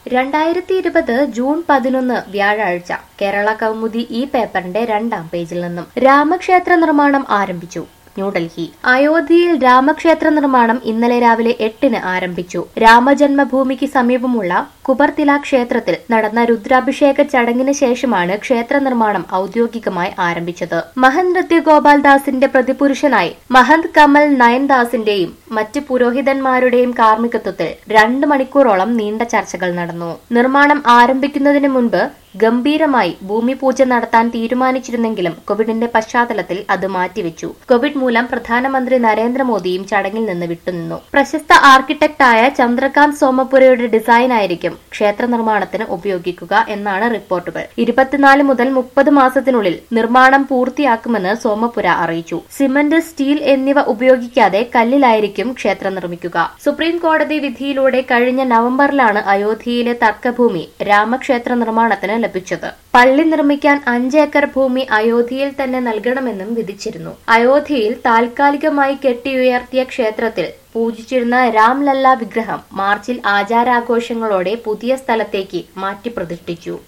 രണ്ടായിരത്തി ഇരുപത് ജൂൺ പതിനൊന്ന് വ്യാഴാഴ്ച കേരള കൗമുദി ഈ പേപ്പറിന്റെ രണ്ടാം പേജിൽ നിന്നും രാമക്ഷേത്ര നിർമ്മാണം ആരംഭിച്ചു ന്യൂഡൽഹി അയോധ്യയിൽ രാമക്ഷേത്ര നിർമ്മാണം ഇന്നലെ രാവിലെ എട്ടിന് ആരംഭിച്ചു രാമജന്മഭൂമിക്ക് സമീപമുള്ള കുബർത്തില ക്ഷേത്രത്തിൽ നടന്ന രുദ്രാഭിഷേക ചടങ്ങിന് ശേഷമാണ് ക്ഷേത്ര നിർമ്മാണം ഔദ്യോഗികമായി ആരംഭിച്ചത് മഹന്ത് നൃത്യ ഗോപാൽദാസിന്റെ പ്രതിപുരുഷനായി മഹന്ത് കമൽ നയൻദാസിന്റെയും മറ്റ് പുരോഹിതന്മാരുടെയും കാർമ്മികത്വത്തിൽ രണ്ട് മണിക്കൂറോളം നീണ്ട ചർച്ചകൾ നടന്നു നിർമ്മാണം ആരംഭിക്കുന്നതിന് മുൻപ് ഗംഭീരമായി ഭൂമി പൂജ നടത്താൻ തീരുമാനിച്ചിരുന്നെങ്കിലും കോവിഡിന്റെ പശ്ചാത്തലത്തിൽ അത് മാറ്റിവെച്ചു കോവിഡ് മൂലം പ്രധാനമന്ത്രി നരേന്ദ്രമോദിയും ചടങ്ങിൽ നിന്ന് വിട്ടുനിന്നു പ്രശസ്ത ആർക്കിടെക്ടായ ചന്ദ്രകാന്ത് സോമപുരയുടെ ഡിസൈൻ ആയിരിക്കും ക്ഷേത്ര നിർമ്മാണത്തിന് ഉപയോഗിക്കുക എന്നാണ് റിപ്പോർട്ടുകൾ ഇരുപത്തിനാല് മുതൽ മുപ്പത് മാസത്തിനുള്ളിൽ നിർമ്മാണം പൂർത്തിയാക്കുമെന്ന് സോമപുര അറിയിച്ചു സിമന്റ് സ്റ്റീൽ എന്നിവ ഉപയോഗിക്കാതെ കല്ലിലായിരിക്കും ക്ഷേത്രം നിർമ്മിക്കുക സുപ്രീം കോടതി വിധിയിലൂടെ കഴിഞ്ഞ നവംബറിലാണ് അയോധ്യയിലെ തർക്കഭൂമി രാമക്ഷേത്ര നിർമ്മാണത്തിന് ലഭിച്ചത് പള്ളി നിർമ്മിക്കാൻ അഞ്ച് ഏക്കർ ഭൂമി അയോധ്യയിൽ തന്നെ നൽകണമെന്നും വിധിച്ചിരുന്നു അയോധ്യയിൽ താൽക്കാലികമായി കെട്ടിയുയർത്തിയ ക്ഷേത്രത്തിൽ പൂജിച്ചിരുന്ന രാംലല്ല വിഗ്രഹം മാർച്ചിൽ ആചാരാഘോഷങ്ങളോടെ പുതിയ സ്ഥലത്തേക്ക് മാറ്റി പ്രതിഷ്ഠിച്ചു